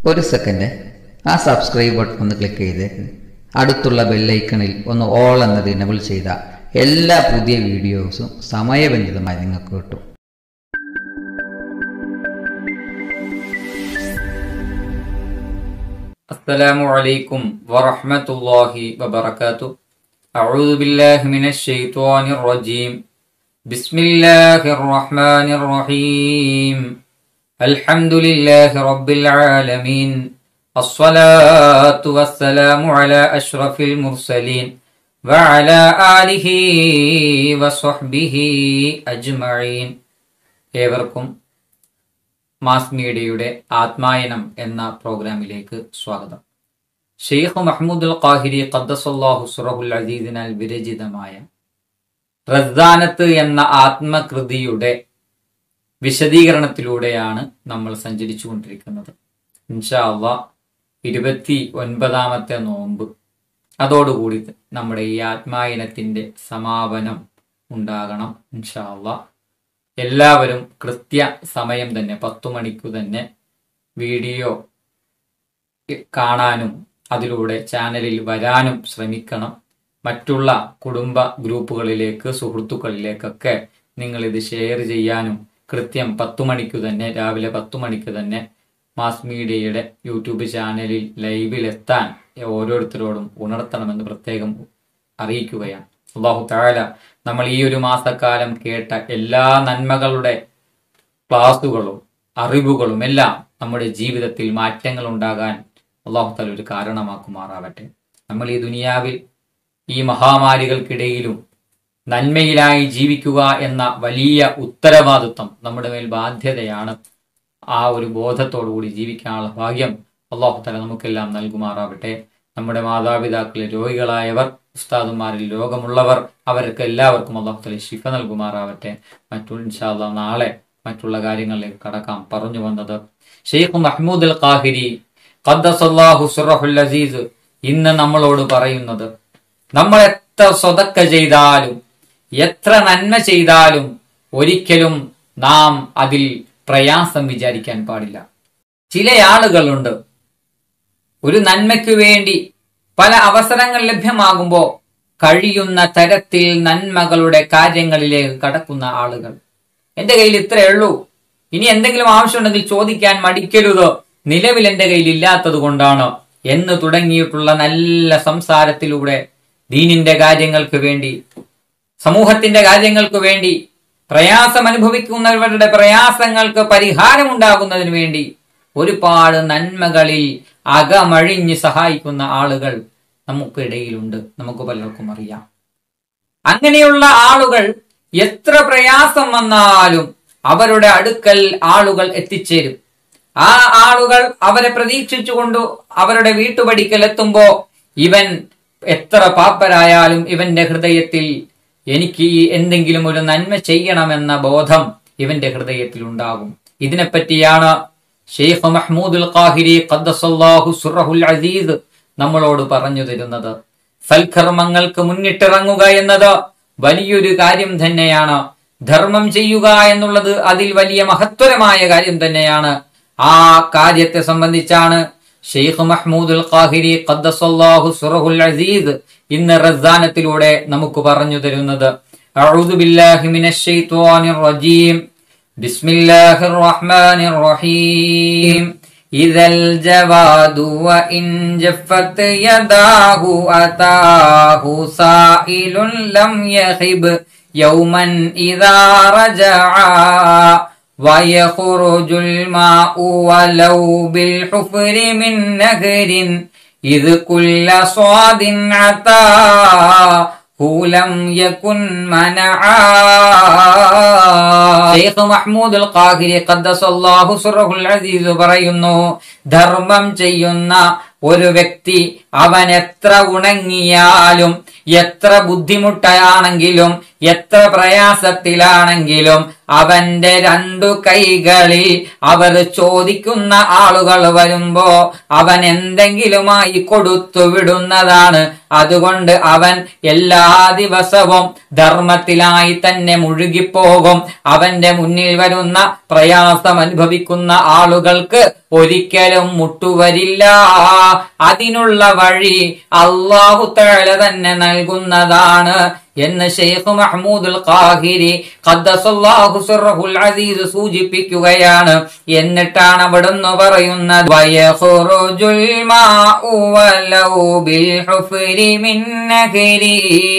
ഒരു സെക്കൻഡ് ആ subscribe button ഒന്ന് ക്ലിക്ക് ചെയ്തേക്ക് അടുത്തുള്ള ബെല്ലൈക്കണിൽ ഒന്ന് ഓൾ എന്നത് ഇനബിൾ ചെയ്ത എല്ലാ പുതിയ വീഡിയോസും സമയബന്ധിതമായി നിങ്ങൾക്ക് കിട്ടും السلام عليكم ورحمة الله وبركاته أعوذ بالله من الشيطان الرجيم بسم الله الرحمن الرحيم الحمد لله رب العالمين الصلاة والسلام على أشرف المرسلين وعلى آله وصحبه أجمعين ഏവർക്കും മാസ് മീഡിയയുടെ ആത്മായനം എന്ന പ്രോഗ്രാമിലേക്ക് സ്വാഗതം ഷെയ്ഖ് മഹ്മൂദ് അൽ ഖാഹിരി ഖദ്ദസല്ലാഹു സുറഹുൽ അസീദിനാൽ വിരചിതമായ റദ്ദാനത്ത് എന്ന ആത്മകൃതിയുടെ വിശദീകരണത്തിലൂടെയാണ് നമ്മൾ സഞ്ചരിച്ചു കൊണ്ടിരിക്കുന്നത് ഇൻഷാ അള്ളാ ഇരുപത്തി ഒൻപതാമത്തെ നോമ്പ് അതോടുകൂടി നമ്മുടെ ഈ ആത്മായനത്തിന്റെ സമാപനം ഉണ്ടാകണം ഇൻഷാ അള്ളാ എല്ലാവരും കൃത്യ സമയം തന്നെ പത്തു മണിക്കു തന്നെ വീഡിയോ കാണാനും അതിലൂടെ ചാനലിൽ വരാനും ശ്രമിക്കണം മറ്റുള്ള കുടുംബ ഗ്രൂപ്പുകളിലേക്ക് സുഹൃത്തുക്കളിലേക്കൊക്കെ നിങ്ങൾ ഇത് ഷെയർ ചെയ്യാനും കൃത്യം പത്തു മണിക്കു തന്നെ രാവിലെ പത്തു മണിക്ക് തന്നെ മാസ് മീഡിയയുടെ യൂട്യൂബ് ചാനലിൽ ലൈവിൽ എത്താൻ ഓരോരുത്തരോടും ഉണർത്തണമെന്ന് പ്രത്യേകം അറിയിക്കുകയാണ് അള്ളാഹു താല നമ്മൾ ഈ ഒരു മാസക്കാലം കേട്ട എല്ലാ നന്മകളുടെ ക്ലാസുകളും അറിവുകളും എല്ലാം നമ്മുടെ ജീവിതത്തിൽ മാറ്റങ്ങൾ ഉണ്ടാകാൻ അള്ളാഹു താല ഒരു കാരണമാക്കുമാറാവട്ടെ നമ്മൾ ഈ ദുനിയാവിൽ ഈ മഹാമാരികൾക്കിടയിലും നന്മയിലായി ജീവിക്കുക എന്ന വലിയ ഉത്തരവാദിത്വം നമ്മുടെ മേൽ ബാധ്യതയാണ് ആ ഒരു ബോധത്തോടുകൂടി ജീവിക്കാനുള്ള ഭാഗ്യം അള്ളാഹു തല നമുക്കെല്ലാം നൽകുമാറാവട്ടെ നമ്മുടെ മാതാപിതാക്കളിൽ രോഗികളായവർ ഉസ്താദുമാരിൽ രോഗമുള്ളവർ അവർക്ക് എല്ലാവർക്കും അള്ളാഹു തല ശിഫ നൽകുമാറാവട്ടെ മറ്റു ഇൻഷാല്ല നാളെ മറ്റുള്ള കാര്യങ്ങളിലേക്ക് കടക്കാം പറഞ്ഞു വന്നത് ഷെയ്ഖ് മഹ്മൂദ് അൽ ഖാഹിരി ഖദ്ദസല്ലാഹു സുറഹുൽ അസീസ് ഇന്ന് നമ്മളോട് പറയുന്നത് നമ്മൾ എത്ര സ്വതക്ക ചെയ്താലും എത്ര നന്മ ചെയ്താലും ഒരിക്കലും നാം അതിൽ പ്രയാസം വിചാരിക്കാൻ പാടില്ല ചില ആളുകളുണ്ട് ഒരു നന്മയ്ക്കു വേണ്ടി പല അവസരങ്ങൾ ലഭ്യമാകുമ്പോൾ കഴിയുന്ന തരത്തിൽ നന്മകളുടെ കാര്യങ്ങളിലേക്ക് കടക്കുന്ന ആളുകൾ എന്റെ കയ്യിൽ ഇത്രയേ ഉള്ളൂ ഇനി എന്തെങ്കിലും ആവശ്യമുണ്ടെങ്കിൽ ചോദിക്കാൻ മടിക്കരുത് നിലവിൽ എന്റെ കയ്യിൽ ഇല്ലാത്തത് കൊണ്ടാണ് എന്ന് തുടങ്ങിയിട്ടുള്ള നല്ല സംസാരത്തിലൂടെ ദീനിന്റെ കാര്യങ്ങൾക്ക് വേണ്ടി സമൂഹത്തിന്റെ കാര്യങ്ങൾക്ക് വേണ്ടി പ്രയാസം അനുഭവിക്കുന്നവരുടെ പ്രയാസങ്ങൾക്ക് പരിഹാരമുണ്ടാകുന്നതിന് വേണ്ടി ഒരുപാട് നന്മകളിൽ അകമഴിഞ്ഞ് സഹായിക്കുന്ന ആളുകൾ നമുക്കിടയിലുണ്ട് നമുക്ക് പലർക്കും അറിയാം അങ്ങനെയുള്ള ആളുകൾ എത്ര പ്രയാസം വന്നാലും അവരുടെ അടുക്കൽ ആളുകൾ എത്തിച്ചേരും ആ ആളുകൾ അവരെ പ്രതീക്ഷിച്ചുകൊണ്ട് അവരുടെ വീട്ടുപടിക്കൽ എത്തുമ്പോ ഇവൻ എത്ര പാപ്പരായാലും ഇവന്റെ ഹൃദയത്തിൽ എനിക്ക് എന്തെങ്കിലും ഒരു നന്മ ചെയ്യണമെന്ന ബോധം ഇവന്റെ ഹൃദയത്തിൽ ഉണ്ടാകും ഇതിനെപ്പറ്റിയാണ് ഷെയ്ഖ് മഹ്മൂദുൽ ഖാഹിരി ഖദ്ദസല്ലാഹു സുറഹുൽ അസീസ് നമ്മളോട് പറഞ്ഞു തരുന്നത് സൽക്കർമ്മങ്ങൾക്ക് മുന്നിട്ടിറങ്ങുക എന്നത് വലിയൊരു കാര്യം തന്നെയാണ് ധർമ്മം ചെയ്യുക എന്നുള്ളത് അതിൽ വലിയ മഹത്വരമായ കാര്യം തന്നെയാണ് ആ കാര്യത്തെ സംബന്ധിച്ചാണ് ഷെയ്ഖ് മഹ്മൂദുൽ ഖാഹിരി ഖദ്ദസല്ലാഹു സുറഹുൽ അസീസ് ഇന്ന് റസാനത്തിലൂടെ നമുക്ക് പറഞ്ഞു തരുന്നത് അഊദു ബില്ലാഹി മിനശ് ശൈത്വാനിർ റജീം ബിസ്മില്ലാഹിർ റഹ്മാനിർ റഹീം إذا الجواد وإن جفت يداه أتاه سائل لم يخب يوما إذا رجعا ويخرج الماء ولو بالحفر من نهر إذ كل صاد عطا لم يكن منعا ഷെയ്ഖ് മഹ്മൂദ് അൽ ഖാഹിരി ഖദ്ദസല്ലാഹു സുറഹുൽ അസീസ് പറയുന്നു ധർമ്മം ചെയ്യുന്ന ഒരു വ്യക്തി അവൻ എത്ര ഉണങ്ങിയാലും എത്ര ബുദ്ധിമുട്ടാണെങ്കിലും എത്ര പ്രയാസത്തിലാണെങ്കിലും അവന്റെ രണ്ടു കൈകളിൽ അവർ ചോദിക്കുന്ന ആളുകൾ വരുമ്പോ അവൻ എന്തെങ്കിലുമായി കൊടുത്തു വിടുന്നതാണ് അതുകൊണ്ട് അവൻ എല്ലാ ദിവസവും ധർമ്മത്തിലായി തന്നെ മുഴുകിപ്പോകും അവന്റെ മുന്നിൽ വരുന്ന പ്രയാസം അനുഭവിക്കുന്ന ആളുകൾക്ക് ഒരിക്കലും മുട്ടുവരില്ല അതിനുള്ള വഴി അള്ളാഹു തആല തന്നെ നൽകുന്നതാണ് എന്ന് ഷെയ്ഖ് മഹ്മൂദുൽ ഖാഹിരി ഖദ്ദസല്ലാഹു സിർറഹുൽ അസീസ് സൂചിപ്പിക്കുകയാണ് എന്നിട്ടാണ് അവിടുന്ന് പറയുന്നത് വയഖുറുജുൽ മാഉ വലൗ ബിൽ ഹുഫരി മിൻ നഹരി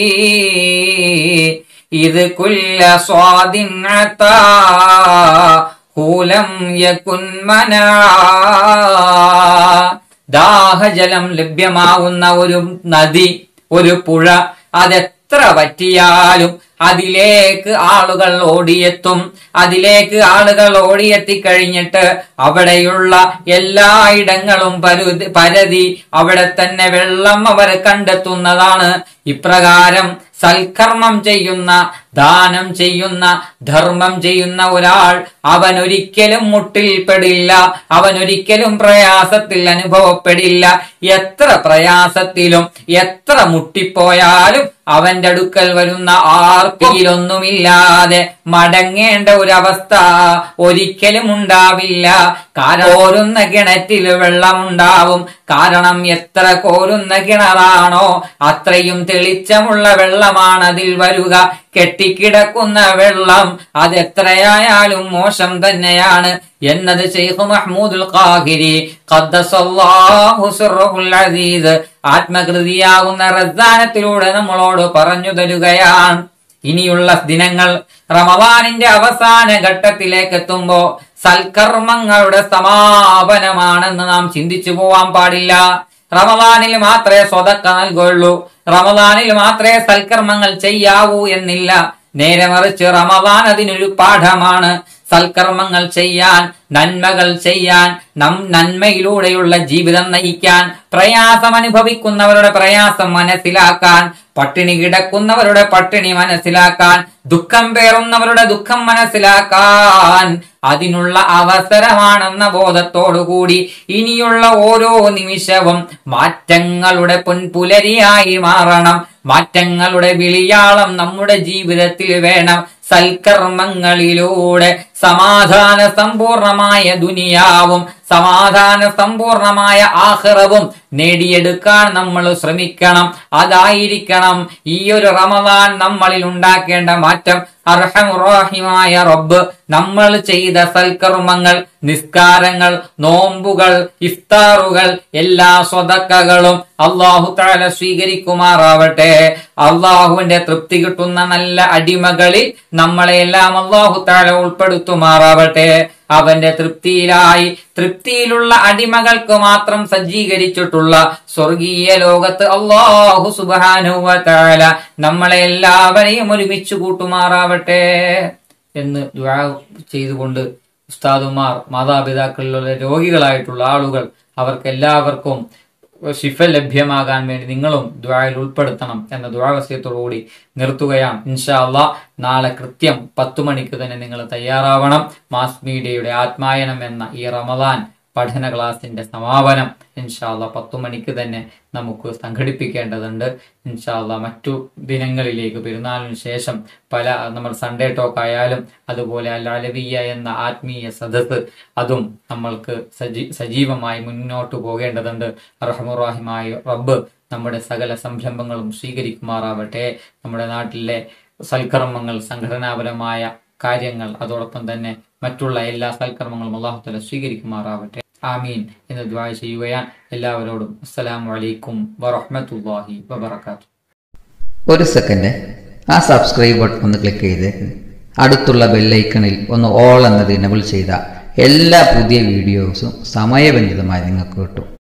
ഇത് കുല്ല സ്വാദിൻ അതാ ഹൂലം യകുൻ മനാ ദാഹജലം ലഭ്യമാവുന്ന ഒരു നദി ഒരു പുഴ അതെത്ര വറ്റിയാലും അതിലേക്ക് ആളുകൾ ഓടിയെത്തും അതിലേക്ക് ആളുകൾ ഓടിയെത്തിക്കഴിഞ്ഞിട്ട് അവിടെയുള്ള എല്ലായിടങ്ങളും പരുതി പരതി അവിടെ തന്നെ വെള്ളം അവർ കണ്ടെത്തുന്നതാണ് ഇപ്രകാരം സൽക്കർമ്മം ചെയ്യുന്ന ദാനം ചെയ്യുന്ന ധർമ്മം ചെയ്യുന്ന ഒരാൾ അവൻ ഒരിക്കലും മുട്ടിൽപ്പെടില്ല അവൻ ഒരിക്കലും പ്രയാസത്തിൽ അനുഭവപ്പെടില്ല എത്ര പ്രയാസത്തിലും എത്ര മുട്ടിപ്പോയാലും അവന്റെ അടുക്കൽ വരുന്ന ആർപ്പിയിലൊന്നുമില്ലാതെ മടങ്ങേണ്ട ഒരവസ്ഥ ഒരിക്കലും ഉണ്ടാവില്ല കാരണം കോരുന്ന കിണറ്റിൽ വെള്ളമുണ്ടാവും കാരണം എത്ര കോരുന്ന കിണറാണോ അത്രയും തെളിച്ചമുള്ള വെള്ളമാണ് അതിൽ വരിക കെട്ടിക്കിടക്കുന്ന വെള്ളം അതെത്രയായാലും മോശം തന്നെയാണ് എന്നത് ഷെയ്ഖ് മഹ്മൂദുൽ ഖാഹിരി ഖദ്ദസല്ലാഹു സിർറഹുൽ അസീസ് ആത്മകൃതിയാകുന്ന റദ്ദാനത്തിലൂടെ നമ്മളോട് പറഞ്ഞു തരുകയാണ് ഇനിയുള്ള ദിനങ്ങൾ റമവാനിന്റെ അവസാന ഘട്ടത്തിലേക്ക് എത്തുമ്പോ സൽക്കർമ്മങ്ങളുടെ സമാപനമാണെന്ന് നാം ചിന്തിച്ചു പോവാൻ പാടില്ല റമദാനിൽ മാത്രമേ സ്വതക്ക നൽകുള്ളൂ റമദാനിൽ മാത്രമേ സൽക്കർമ്മങ്ങൾ ചെയ്യാവൂ എന്നില്ല നേരെ മറിച്ച് റമദാൻ അതിനൊരു പാഠമാണ് സൽക്കർമ്മങ്ങൾ ചെയ്യാൻ നന്മകൾ ചെയ്യാൻ നം നന്മയിലൂടെയുള്ള ജീവിതം നയിക്കാൻ പ്രയാസം അനുഭവിക്കുന്നവരുടെ പ്രയാസം മനസ്സിലാക്കാൻ പട്ടിണി കിടക്കുന്നവരുടെ പട്ടിണി മനസ്സിലാക്കാൻ ദുഃഖം പേറുന്നവരുടെ ദുഃഖം മനസ്സിലാക്കാൻ അതിനുള്ള അവസരമാണെന്ന ബോധത്തോടുകൂടി ഇനിയുള്ള ഓരോ നിമിഷവും മാറ്റങ്ങളുടെ പൊൻപുലരിയായി മാറണം മാറ്റങ്ങളുടെ വിളിയാളം നമ്മുടെ ജീവിതത്തിൽ വേണം സൽക്കർമ്മങ്ങളിലൂടെ സമാധാന സമ്പൂർണമായ ദുനിയാവും സമാധാന സമ്പൂർണമായ ആഹ്റവും നേടിയെടുക്കാൻ നമ്മൾ ശ്രമിക്കണം അതായിരിക്കണം ഈ ഒരു റമദാൻ നമ്മളിൽ ഉണ്ടാക്കേണ്ട മാറ്റം അർഹമുറാഹിമായ റബ്ബ് നമ്മൾ ചെയ്ത സൽക്കർമ്മങ്ങൾ നിസ്കാരങ്ങൾ നോമ്പുകൾ ഇഫ്താറുകൾ എല്ലാ സ്വതക്കകളും അള്ളാഹു താല സ്വീകരിക്കുമാറാവട്ടെ അള്ളാഹുവിന്റെ തൃപ്തി കിട്ടുന്ന നല്ല അടിമകളിൽ നമ്മളെല്ലാം അള്ളാഹു താല ഉൾപ്പെടുത്തുമാറാവട്ടെ അവന്റെ തൃപ്തിയിലായി തൃപ്തിയിലുള്ള അടിമകൾക്ക് മാത്രം സജ്ജീകരിച്ചിട്ടുള്ള സ്വർഗീയ ലോകത്ത് അള്ളാഹു സുബാനുവ താല നമ്മളെ എല്ലാവരെയും ഒരുമിച്ച് കൂട്ടുമാറാവട്ടെ എന്ന് ദുആ ചെയ്തുകൊണ്ട് ഉസ്താദുമാർ മാതാപിതാക്കളിലുള്ള രോഗികളായിട്ടുള്ള ആളുകൾ അവർക്ക് എല്ലാവർക്കും ശിഫ ലഭ്യമാകാൻ വേണ്ടി നിങ്ങളും ദ്വായിൽ ഉൾപ്പെടുത്തണം എന്ന ദ്വാവസ്യത്തോടുകൂടി നിർത്തുകയാണ് ഇൻഷാ അള്ളാ നാളെ കൃത്യം പത്തു മണിക്ക് തന്നെ നിങ്ങൾ തയ്യാറാവണം മാസ് മീഡിയയുടെ ആത്മായനം എന്ന ഈ റമദാൻ പഠന ക്ലാസിന്റെ സമാപനം ഇൻഷാല്ല പത്തു മണിക്ക് തന്നെ നമുക്ക് സംഘടിപ്പിക്കേണ്ടതുണ്ട് ഇൻഷാല്ല മറ്റു ദിനങ്ങളിലേക്ക് പെരുന്നാളിന് ശേഷം പല നമ്മൾ സൺഡേ ടോക്ക് ആയാലും അതുപോലെ അൽ അലവിയ എന്ന ആത്മീയ സദസ് അതും നമ്മൾക്ക് സജീ സജീവമായി മുന്നോട്ട് പോകേണ്ടതുണ്ട് റഹമുറാഹിമായ റബ്ബ് നമ്മുടെ സകല സംരംഭങ്ങളും സ്വീകരിക്കുമാറാവട്ടെ നമ്മുടെ നാട്ടിലെ സൽക്കർമ്മങ്ങൾ സംഘടനാപരമായ കാര്യങ്ങൾ അതോടൊപ്പം തന്നെ മറ്റുള്ള എല്ലാ സൽക്കർമ്മങ്ങളും അള്ളാഹുത്തല സ്വീകരിക്കുമാറാവട്ടെ ആമീൻ എന്ന് ദ്വാ ചെയ്യുകയാണ് എല്ലാവരോടും അസ്സലാമു അലൈക്കും വറഹ്മത്തുള്ളാഹി വബറകാത്തു ഒരു സെക്കൻഡ് ആ സബ്സ്ക്രൈബ് ബട്ടൺ ഒന്ന് ക്ലിക്ക് ചെയ്തേക്ക് അടുത്തുള്ള ബെല്ലൈക്കണിൽ ഒന്ന് ഓൾ എന്നത് ഇനബിൾ ചെയ്ത എല്ലാ പുതിയ വീഡിയോസും സമയബന്ധിതമായി നിങ്ങൾക്ക് കിട്ടും